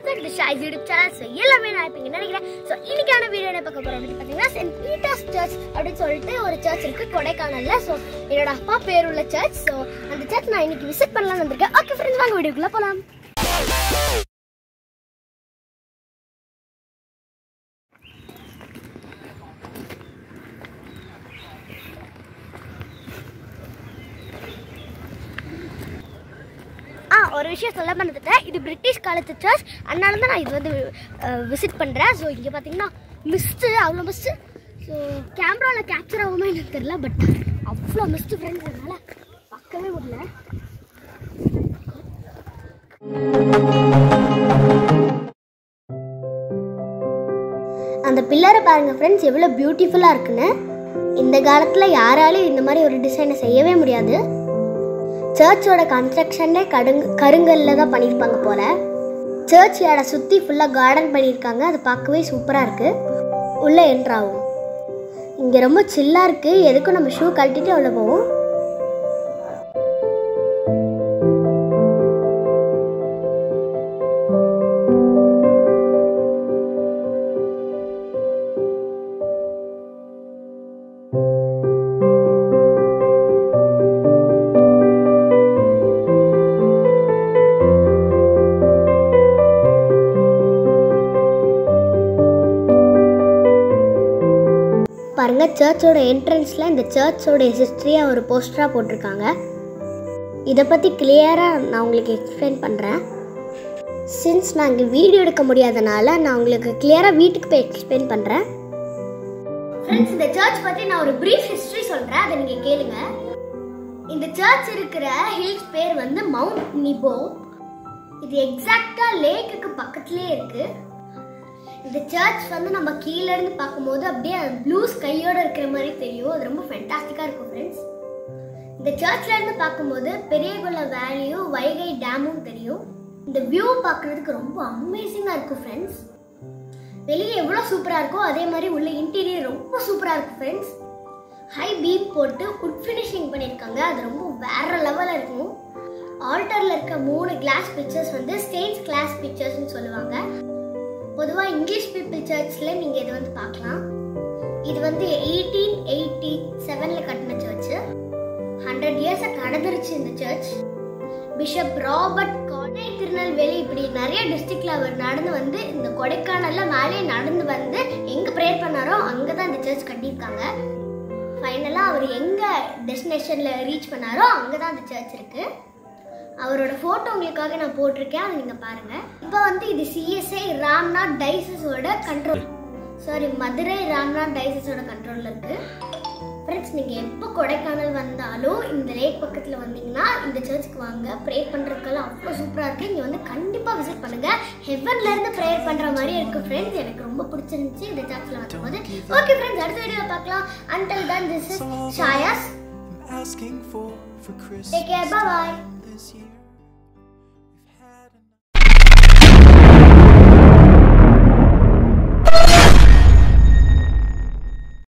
Welcome to Shai's YouTube channel so எல்லாமே நான் இப்போ நினைக்கிறேன் ஸோ இன்னைக்கான வீடியோ என்ன பார்க்க போகிறோம் அப்படின்னு பார்த்தீங்கன்னா சென்ட் பீட்டர்ஸ் சர்ச் அப்படின்னு சொல்லிட்டு ஒரு சர்ச் இருக்கு கொடைக்கானல்ல ஸோ என்னோட அப்பா பேர் உள்ள சர்ச் ஸோ அந்த சர்ச் நான் இன்னைக்கு விசிட் பண்ணலாம்னு வந்திருக்கேன் ஓகே ஃப்ரெண்ட்ஸ் வாங்க வீடியோக்குள்ள போகலாம் ஆ ஒரு விஷயம் சொல்ல மறந்துட்டேன் இது பிரிட்டிஷ் காலத்து சர்ச் அதனால தான் நான் இது வந்து விசிட் பண்ணுறேன் ஸோ இங்கே பார்த்தீங்கன்னா மிஸ்ட்டு அவ்வளோ மிஸ்ட்டு ஸோ கேமராவில் கேப்சர் ஆகுமா எனக்கு தெரியல பட் அவ்வளோ மிஸ்ட்டு ஃப்ரெண்ட்ஸ் அதனால் பார்க்கவே முடியல அந்த பில்லரை பாருங்க ஃப்ரெண்ட்ஸ் எவ்வளோ பியூட்டிஃபுல்லாக இருக்குன்னு இந்த காலத்தில் யாராலையும் இந்த மாதிரி ஒரு டிசைனை செய்யவே முடியாது சர்ச்சோட கன்ஸ்ட்ரக்ஷனே கடுங் கருங்கல்ல தான் பண்ணியிருப்பாங்க போல சர்ச் யாரை சுற்றி ஃபுல்லாக கார்டன் பண்ணியிருக்காங்க அது பார்க்கவே சூப்பராக இருக்குது உள்ளே என்ட்ராகும் இங்கே ரொம்ப சில்லாக இருக்குது எதுக்கும் நம்ம ஷூ கழட்டிட்டு உள்ள போவோம் பாருங்க சர்ச்சோட என்ட்ரன்ஸில் இந்த சர்ச்சோட ஹிஸ்ட்ரியாக ஒரு போஸ்டராக போட்டிருக்காங்க இதை பற்றி கிளியராக நான் உங்களுக்கு எக்ஸ்பிளைன் பண்ணுறேன் சின்ஸ் நான் இங்கே வீடியோ எடுக்க முடியாதனால நான் உங்களுக்கு கிளியராக வீட்டுக்கு போய் எக்ஸ்பிளைன் பண்ணுறேன் ஃப்ரெண்ட்ஸ் இந்த சர்ச் பற்றி நான் ஒரு ப்ரீஃப் ஹிஸ்ட்ரி சொல்கிறேன் அதை நீங்கள் கேளுங்க இந்த சர்ச் இருக்கிற ஹில்ஸ் பேர் வந்து மவுண்ட் நிபோ இது எக்ஸாக்டாக லேக்குக்கு பக்கத்துலேயே இருக்குது இந்த சர்ச் வந்து நம்ம கீழ இருந்து பார்க்கும்போது அப்படியே ப்ளூ ஸ்கையோட இருக்கிற மாதிரி தெரியும் அது ரொம்ப ஃபென்டாஸ்டிக்காக இருக்கும் ஃப்ரெண்ட்ஸ் இந்த சர்ச்ல இருந்து பார்க்கும்போது பெரியகுள வேலியும் வைகை டேமும் தெரியும் இந்த வியூ பார்க்குறதுக்கு ரொம்ப அமேசிங்காக இருக்கும் ஃப்ரெண்ட்ஸ் வெளியே எவ்வளோ சூப்பராக இருக்கோ அதே மாதிரி உள்ள இன்டீரியர் ரொம்ப சூப்பராக இருக்கும் ஃப்ரெண்ட்ஸ் ஹை பீம் போட்டு உட் ஃபினிஷிங் பண்ணியிருக்காங்க அது ரொம்ப வேற லெவலில் இருக்கும் ஆல்டரில் இருக்க மூணு கிளாஸ் பிக்சர்ஸ் வந்து ஸ்டேன்ஸ் கிளாஸ் பிக்சர்ஸ்னு சொல்லுவாங்க பொதுவாக இங்கிலீஷ் பீப்புள் சர்ச்சில் நீங்கள் இதை வந்து பார்க்கலாம் இது வந்து எயிட்டீன் எயிட்டி செவனில் கட்டின சர்ச்சு ஹண்ட்ரட் இயர்ஸை கடந்துருச்சு இந்த சர்ச் பிஷப் ராபர்ட் கொடை திருநெல்வேலி இப்படி நிறைய டிஸ்ட்ரிக்ட்ல அவர் நடந்து வந்து இந்த கொடைக்கானல்ல மேலே நடந்து வந்து எங்க ப்ரேயர் பண்ணாரோ அங்கே தான் இந்த சர்ச் கட்டியிருக்காங்க ஃபைனலாக அவர் எங்கே டெஸ்டினேஷனில் ரீச் பண்ணாரோ அங்கே தான் அந்த சர்ச் இருக்குது அவரோட ஃபோட்டோ உங்களுக்காக நான் போட்டிருக்கேன் அதை நீங்கள் பாருங்கள் இப்போ வந்து இது சிஎஸ்ஐ ராம்நாத் டைசஸோட கண்ட்ரோல் சாரி மதுரை ராம்நாத் டைசஸோட கண்ட்ரோலில் இருக்குது ஃப்ரெண்ட்ஸ் நீங்கள் எப்போ கொடைக்கானல் வந்தாலும் இந்த லேக் பக்கத்தில் வந்தீங்கன்னா இந்த சர்ச்சுக்கு வாங்க ப்ரேயர் பண்ணுறதுக்கெல்லாம் அவ்வளோ சூப்பராக இருக்குது இங்கே வந்து கண்டிப்பாக விசிட் பண்ணுங்கள் ஹெவன்லேருந்து ப்ரேயர் பண்ணுற மாதிரி இருக்குது ஃப்ரெண்ட்ஸ் எனக்கு ரொம்ப பிடிச்சிருந்துச்சு இந்த சர்ச்சில் வரும்போது ஓகே ஃப்ரெண்ட்ஸ் அடுத்த வீடியோவில் பார்க்கலாம் அன்டில் தான் this is Shaayas I'm asking for for Christmas take care bye this year.